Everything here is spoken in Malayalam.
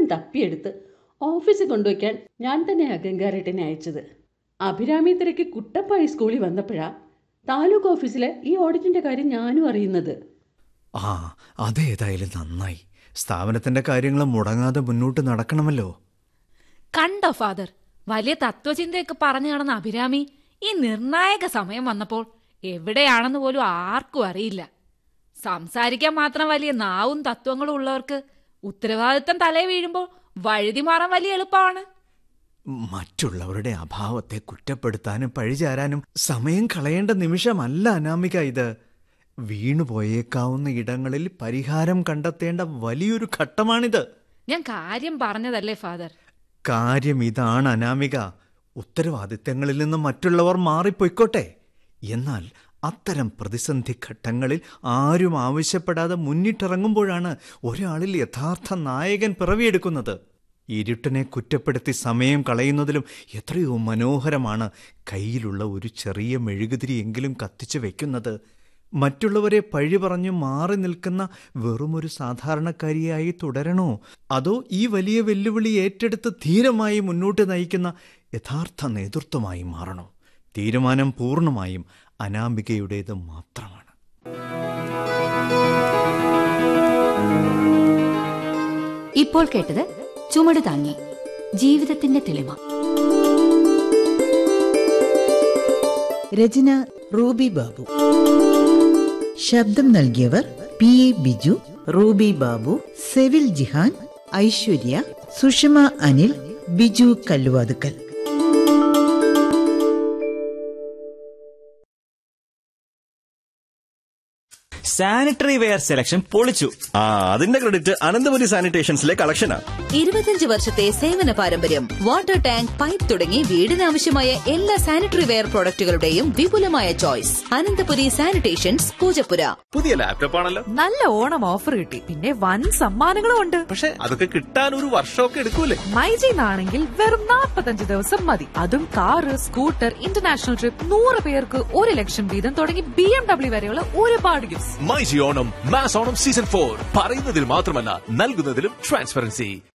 മുഴുവൻ തപ്പിയെടുത്ത് ഓഫീസിൽ കൊണ്ടുവയ്ക്കാൻ ഞാൻ തന്നെ അഗങ്കാരേട്ടനെ അയച്ചത് അഭിരാമി തിരക്ക് കുട്ടപ്പായി സ്കൂളിൽ വന്നപ്പോഴാ താലൂക്ക് ഓഫീസിലെ ഈ ഓഡിറ്റിന്റെ കാര്യം ഞാനും അറിയുന്നത് ആ അതേതായാലും നന്നായി സ്ഥാപനത്തിന്റെ കാര്യങ്ങൾ മുടങ്ങാതെ മുന്നോട്ട് നടക്കണമല്ലോ കണ്ടോ ഫാദർ വലിയ തത്വചിന്തയൊക്കെ പറഞ്ഞു നടന്ന അഭിരാമി ഈ നിർണായക സമയം വന്നപ്പോൾ എവിടെയാണെന്ന് പോലും ആർക്കും അറിയില്ല സംസാരിക്കാൻ മാത്രം വലിയ നാവും തത്വങ്ങളും ഉള്ളവർക്ക് ഉത്തരവാദിത്തം തലേ വീഴുമ്പോൾ വഴുതി മാറാൻ വലിയ എളുപ്പമാണ് മറ്റുള്ളവരുടെ അഭാവത്തെ കുറ്റപ്പെടുത്താനും പഴിചാരാനും സമയം കളയേണ്ട നിമിഷമല്ല അനാമിക ഇത് വീണുപോയേക്കാവുന്ന ഇടങ്ങളിൽ പരിഹാരം കണ്ടെത്തേണ്ട വലിയൊരു ഘട്ടമാണിത് ഞാൻ കാര്യം പറഞ്ഞതല്ലേ ഫാദർ കാര്യം ഇതാണ് അനാമിക ഉത്തരവാദിത്തങ്ങളിൽ നിന്ന് മറ്റുള്ളവർ മാറിപ്പൊയ്ക്കോട്ടെ എന്നാൽ അത്തരം പ്രതിസന്ധി ഘട്ടങ്ങളിൽ ആരും ആവശ്യപ്പെടാതെ മുന്നിട്ടിറങ്ങുമ്പോഴാണ് ഒരാളിൽ യഥാർത്ഥ നായകൻ പിറവിയെടുക്കുന്നത് ഇരുട്ടിനെ കുറ്റപ്പെടുത്തി സമയം കളയുന്നതിലും എത്രയോ മനോഹരമാണ് കയ്യിലുള്ള ഒരു ചെറിയ മെഴുകുതിരിയെങ്കിലും കത്തിച്ചു വെക്കുന്നത് മറ്റുള്ളവരെ പഴി പറഞ്ഞു മാറി നിൽക്കുന്ന വെറുമൊരു സാധാരണക്കാരിയായി തുടരണോ അതോ ഈ വലിയ വെല്ലുവിളി ഏറ്റെടുത്ത് ധീരമായി മുന്നോട്ട് നയിക്കുന്ന യഥാർത്ഥ നേതൃത്വമായി മാറണോ തീരുമാനം പൂർണ്ണമായും അനാമികയുടേത് മാത്രമാണ് ഇപ്പോൾ കേട്ടത് ചുമട് താങ്ങി ജീവിതത്തിന്റെ തെളിമ രചന റൂബി ബാബു ശബ്ദം നൽകിയവർ P A Biju Ruby Babu Sevil Jihan Aishwarya Sushama Anil Biju Kalluvathukkal sanitary ware selection പൊളിച്ചു ആ അതിന്റെ ക്രെഡിറ്റ് അനന്തപുരി സാനിറ്റേഷൻസിലെ കളക്ഷനാ ഇരുപത്തിയഞ്ച് വർഷത്തെ സേവന പാരമ്പര്യം വാട്ടർ ടാങ്ക് പൈപ്പ് തുടങ്ങി വീടിനാവശ്യമായ എല്ലാ സാനിറ്ററി വെയർ പ്രോഡക്റ്റുകളുടെയും വിപുലമായ ചോയ്സ് അനന്തപുരി സാനിറ്റേഷൻസ് പൂജപ്പുര പുതിയ ലാപ്ടോപ്പ് ആണല്ലോ നല്ല ഓണം ഓഫർ കിട്ടി പിന്നെ വൻ സമ്മാനങ്ങളും ഉണ്ട് പക്ഷെ അതൊക്കെ കിട്ടാൻ ഒരു വർഷമൊക്കെ എടുക്കൂലേ മൈജിന്നാണെങ്കിൽ വെറും നാൽപ്പത്തഞ്ച് ദിവസം മതി അതും കാറ് സ്കൂട്ടർ ഇന്റർനാഷണൽ ട്രിപ്പ് നൂറ് പേർക്ക് ഒരു ലക്ഷം വീതം തുടങ്ങി ബി എം ഡബ്ല്യു വരെയുള്ള ഒരുപാട് gift myG Onam mass Onam season four പറയുന്നതിൽ മാത്രമല്ല നൽകുന്നതിലും ട്രാൻസ്പെറൻസി